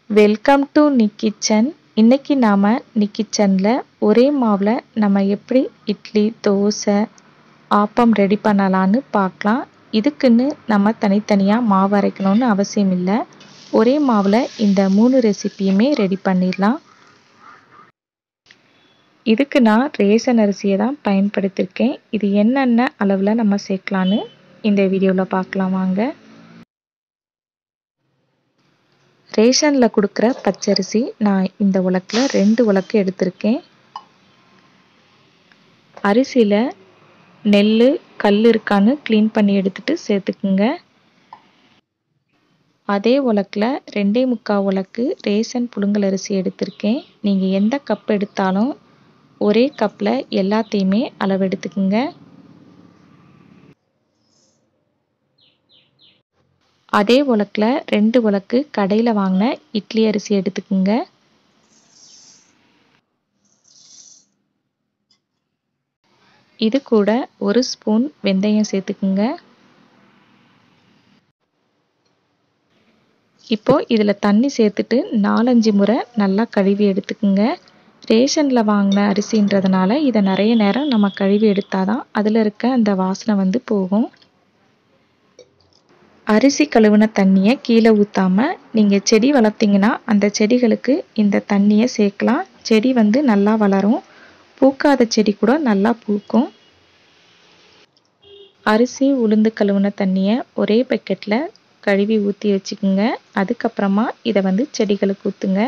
welcome to Nick kitchen இன்றைக்கி நாம் நிக் கிச்சனில் ஒரே மாவில் நம்ம எப்படி இட்லி தோசை ஆப்பம் ரெடி பண்ணலான்னு பார்க்கலாம் இதுக்குன்னு நம்ம தனித்தனியாக மாவு அரைக்கணும்னு அவசியம் இல்லை ஒரே மாவில் இந்த மூணு ரெசிப்பியுமே ரெடி பண்ணிடலாம் இதுக்கு நான் ரேசன் அரிசியை தான் பயன்படுத்தியிருக்கேன் இது என்னென்ன அளவில் நம்ம சேர்க்கலான்னு இந்த வீடியோவில் பார்க்கலாம் வாங்க ரேஷனில் கொடுக்குற பச்சரிசி நான் இந்த உலக்கில் ரெண்டு உலக்கு எடுத்திருக்கேன் அரிசியில் நெல் கல் இருக்கான்னு க்ளீன் பண்ணி எடுத்துகிட்டு சேர்த்துக்குங்க அதே உலக்கில் ரெண்டே முக்கால் உலக்கு ரேஷன் புழுங்கல் அரிசி எடுத்திருக்கேன் நீங்கள் எந்த கப் எடுத்தாலும் ஒரே கப்பில் எல்லாத்தையுமே அளவு எடுத்துக்குங்க அதே உலக்கில் ரெண்டு உலக்கு கடையில் வாங்கின இட்லி அரிசி எடுத்துக்குங்க இது கூட ஒரு ஸ்பூன் வெந்தயம் சேர்த்துக்குங்க இப்போது இதில் தண்ணி சேர்த்துட்டு நாலஞ்சு முறை நல்லா கழுவி எடுத்துக்குங்க ரேஷனில் வாங்கின அரிசின்றதுனால இதை நிறைய நேரம் நம்ம கழுவி எடுத்தால் தான் அதில் இருக்க அந்த வாசனை வந்து போகும் அரிசி கழுவின தண்ணியை கீழே ஊற்றாமல் நீங்கள் செடி வளர்த்திங்கன்னா அந்த செடிகளுக்கு இந்த தண்ணியை சேர்க்கலாம் செடி வந்து நல்லா வளரும் பூக்காத செடி கூட நல்லா பூக்கும் அரிசி உளுந்து கழுவின தண்ணியை ஒரே பக்கெட்டில் கழுவி ஊற்றி வச்சுக்கோங்க அதுக்கப்புறமா இதை வந்து செடிகளுக்கு ஊற்றுங்க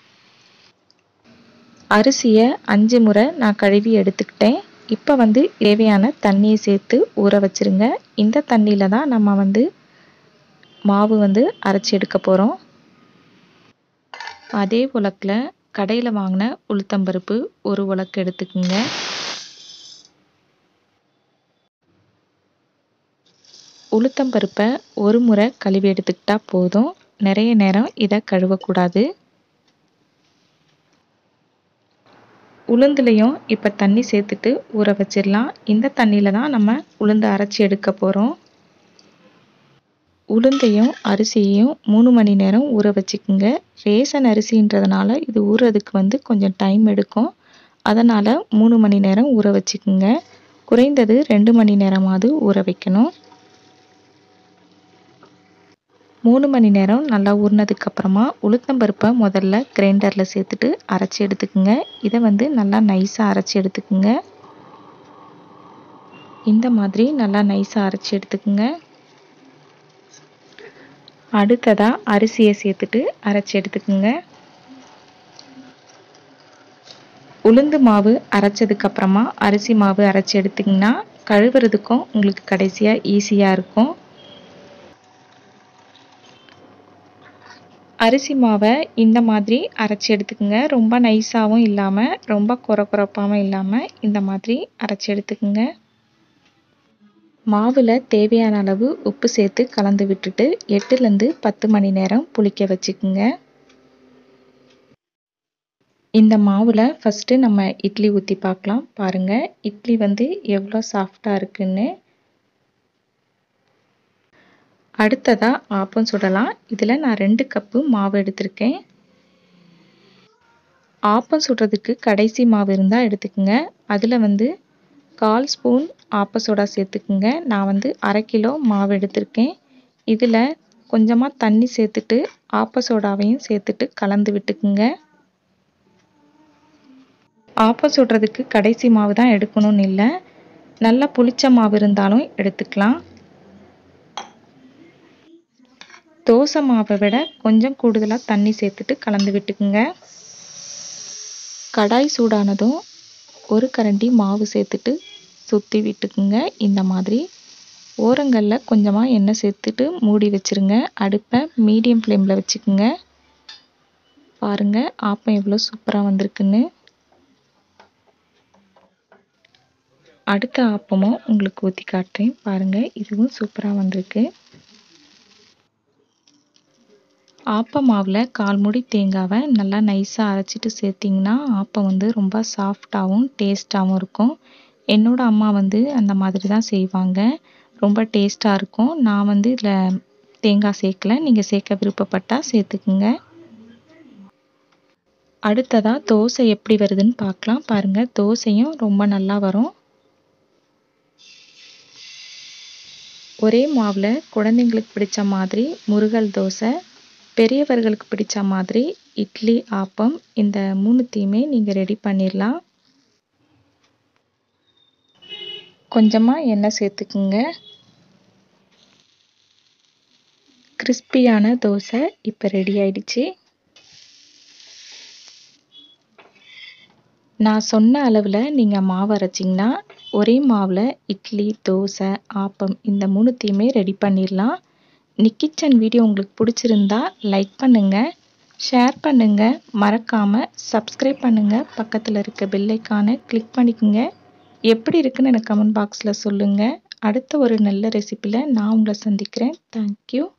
அரிசியை அஞ்சு முறை நான் கழுவி எடுத்துக்கிட்டேன் இப்போ வந்து தேவையான தண்ணியை சேர்த்து ஊற வச்சுருங்க இந்த தண்ணியில் தான் நம்ம வந்து மாவு வந்து அரைச்சி எடுக்க போகிறோம் அதே உலக்கில் கடையில் வாங்கின உளுத்தம்பருப்பு ஒரு உலக்கு எடுத்துக்கோங்க உளுத்தம்பருப்பை ஒரு முறை கழுவி எடுத்துக்கிட்டா போதும் நிறைய நேரம் இதை கழுவக்கூடாது உளுந்துலையும் இப்போ தண்ணி சேர்த்துட்டு ஊற வச்சிடலாம் இந்த தண்ணியில் தான் நம்ம உளுந்து அரைச்சி எடுக்க போகிறோம் உளுந்தையும் அரிசியையும் மூணு மணி நேரம் ஊற வச்சுக்குங்க ரேசன் அரிசின்றதுனால இது ஊறுறதுக்கு வந்து கொஞ்சம் டைம் எடுக்கும் அதனால் மூணு மணி நேரம் ஊற வச்சுக்குங்க குறைந்தது ரெண்டு மணி நேரமாவது ஊற வைக்கணும் மூணு மணி நேரம் நல்லா ஊறினதுக்கப்புறமா உளுத்தம்பருப்பை முதல்ல கிரைண்டரில் சேர்த்துட்டு அரைச்சி எடுத்துக்குங்க இதை வந்து நல்லா நைஸாக அரைச்சி எடுத்துக்குங்க இந்த மாதிரி நல்லா நைஸாக அரைச்சி எடுத்துக்குங்க அடுத்ததாக அரிசியை சேர்த்துட்டு அரைச்சி எடுத்துக்குங்க உளுந்து மாவு அரைச்சதுக்கப்புறமா அரிசி மாவு அரைச்சி எடுத்திங்கன்னா கழுவுறதுக்கும் உங்களுக்கு கடைசியாக ஈஸியாக இருக்கும் அரிசி மாவை இந்த மாதிரி அரைச்சி எடுத்துக்கோங்க ரொம்ப நைஸாகவும் இல்லாமல் ரொம்ப குறை குறைப்பாகவும் இல்லாமல் இந்த மாதிரி அரைச்சி எடுத்துக்கோங்க மாவில் தேவையான அளவு உப்பு சேர்த்து கலந்து விட்டுட்டு எட்டுலேருந்து பத்து மணி நேரம் புளிக்க வச்சுக்குங்க இந்த மாவில் ஃபஸ்ட்டு நம்ம இட்லி ஊற்றி பார்க்கலாம் பாருங்கள் இட்லி வந்து எவ்வளோ சாஃப்டாக இருக்குன்னு அடுத்ததாக ஆப்பம் சுடலாம் இதில் நான் ரெண்டு கப்பு மாவு எடுத்திருக்கேன் ஆப்பம் சுடுறதுக்கு கடைசி மாவு இருந்தால் எடுத்துக்கோங்க அதில் வந்து கால் ஸ்பூன் ஆப்ப சோடா சேர்த்துக்குங்க நான் வந்து அரை கிலோ மாவு எடுத்திருக்கேன் இதில் கொஞ்சமாக தண்ணி சேர்த்துட்டு ஆப்ப சோடாவையும் சேர்த்துட்டு கலந்து விட்டுக்குங்க ஆப்பம் சுடுறதுக்கு கடைசி மாவு தான் எடுக்கணும்னு இல்லை நல்லா புளிச்ச மாவு இருந்தாலும் எடுத்துக்கலாம் தோசை மாவை விட கொஞ்சம் கூடுதலாக தண்ணி சேர்த்துட்டு கலந்து விட்டுக்குங்க கடாய் சூடானதும் ஒரு கரண்டி மாவு சேர்த்துட்டு சுற்றி விட்டுக்குங்க இந்த மாதிரி ஓரங்களில் கொஞ்சமாக எண்ணெய் சேர்த்துட்டு மூடி வச்சுருங்க அடுப்பை மீடியம் ஃப்ளேமில் வச்சுக்குங்க பாருங்கள் ஆப்பம் எவ்வளோ சூப்பராக வந்திருக்குன்னு அடுத்த ஆப்பமும் உங்களுக்கு ஊற்றி காட்டுறேன் பாருங்கள் இதுவும் சூப்பராக வந்திருக்கு ஆப்ப மாவில் கால் மூடி தேங்காவை நல்லா நைஸாக அரைச்சிட்டு சேர்த்திங்கன்னா ஆப்பம் வந்து ரொம்ப சாஃப்டாகவும் டேஸ்ட்டாகவும் இருக்கும் என்னோடய அம்மா வந்து அந்த மாதிரி தான் செய்வாங்க ரொம்ப டேஸ்ட்டாக இருக்கும் நான் வந்து இதில் தேங்காய் சேர்க்கல நீங்கள் சேர்க்க விருப்பப்பட்டால் சேர்த்துக்குங்க அடுத்ததாக தோசை எப்படி வருதுன்னு பார்க்கலாம் பாருங்கள் தோசையும் ரொம்ப நல்லா வரும் ஒரே மாவில் குழந்தைங்களுக்கு பிடிச்ச மாதிரி முருகல் தோசை பெரியவர்களுக்கு பிடிச்ச மாதிரி இட்லி ஆப்பம் இந்த மூணுத்தையுமே நீங்கள் ரெடி பண்ணிடலாம் கொஞ்சமாக எண்ணெய் சேர்த்துக்குங்க கிறிஸ்பியான தோசை இப்போ ரெடி ஆயிடுச்சு நான் சொன்ன அளவில் நீங்கள் மாவு அரைச்சிங்கன்னா ஒரே மாவில் இட்லி தோசை ஆப்பம் இந்த மூணுத்தையுமே ரெடி பண்ணிடலாம் நிக்கிச்சன் வீடியோ உங்களுக்கு பிடிச்சிருந்தா லைக் பண்ணுங்கள் ஷேர் பண்ணுங்கள் மறக்காமல் சப்ஸ்கிரைப் பண்ணுங்கள் பக்கத்தில் இருக்க பெல்லைக்கான கிளிக் பண்ணிக்கோங்க எப்படி இருக்குன்னு எனக்கு கமெண்ட் பாக்ஸில் சொல்லுங்கள் அடுத்த ஒரு நல்ல ரெசிப்பியில் நான் உங்களை சந்திக்கிறேன் தேங்க்யூ